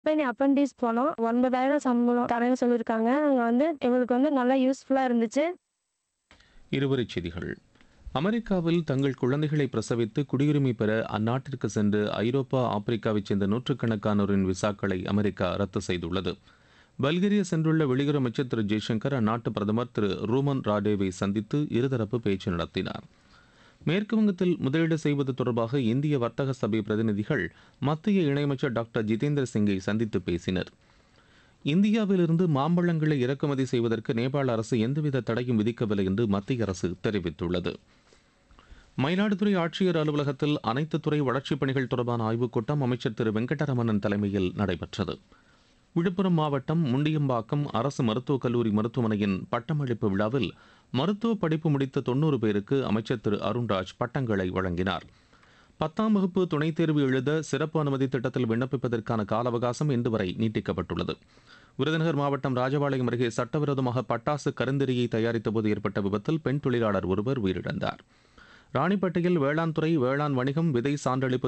company apprentice போனோம் ஒன்பதாயிரம் சம்பளம் தரேன்னு சொல்லியிருக்காங்க அங்கே வந்து எங்களுக்கு வந்து நல்லா யூஸ்ஃபுல்லாக இருந்துச்சு இருவரிச் செய்திகள் அமெரிக்காவில் தங்கள் குழந்தைகளை பிரசவித்து குடியுரிமை பெற அந்நாட்டிற்கு சென்று ஐரோப்பா ஆப்பிரிக்காவைச் சேர்ந்த நூற்றுக்கணக்கானோரின் விசாக்களை அமெரிக்கா ரத்து செய்துள்ளது பல்கேரியா சென்றுள்ள வெளியுறவு அமைச்சர் திரு ஜெய்சங்கர் அந்நாட்டு பிரதமர் திரு ரூமன் ராடேவை சந்தித்து இருதரப்பு பேச்சு நடத்தினார் மேற்கு வங்கத்தில் முதலீடு செய்வது தொடர்பாக இந்திய வர்த்தக சபை பிரதிநிதிகள் மத்திய இணையமைச்சர் டாக்டர் ஜிதேந்திர சிங்கை சந்தித்து பேசினர் இந்தியாவிலிருந்து மாம்பழங்களை இறக்குமதி செய்வதற்கு நேபாள அரசு எந்தவித தடையும் விதிக்கவில்லை என்று மத்திய அரசு தெரிவித்துள்ளது மயிலாடுதுறை ஆட்சியர் அலுவலகத்தில் அனைத்து துறை வளர்ச்சிப் பணிகள் தொடர்பான ஆய்வுக் கூட்டம் அமைச்சர் திரு வெங்கடரமணன் தலைமையில் நடைபெற்றது விழுப்புரம் மாவட்டம் முண்டியம்பாக்கம் அரசு மருத்துவக் கல்லூரி மருத்துவமனையின் பட்டமளிப்பு விழாவில் மருத்துவ படிப்பு முடித்த தொன்னூறு பேருக்கு அமைச்சர் திரு அருண்ராஜ் பட்டங்களை வழங்கினார் பத்தாம் வகுப்பு துணைத் தேர்வு எழுத சிறப்பு அனுமதி திட்டத்தில் விண்ணப்பிப்பதற்கான கால அவகாசம் இன்று வரை நீட்டிக்கப்பட்டுள்ளது விருதுநகர் மாவட்டம் ராஜபாளையம் அருகே சட்டவிரோதமாக பட்டாசு கருந்தெறியை தயாரித்தபோது ஏற்பட்ட விபத்தில் பெண் தொழிலாளர் ஒருவர் உயிரிழந்தார் ராணிப்பேட்டையில் வேளாண் துறை வேளாண் வணிகம் விதை சான்றளிப்பு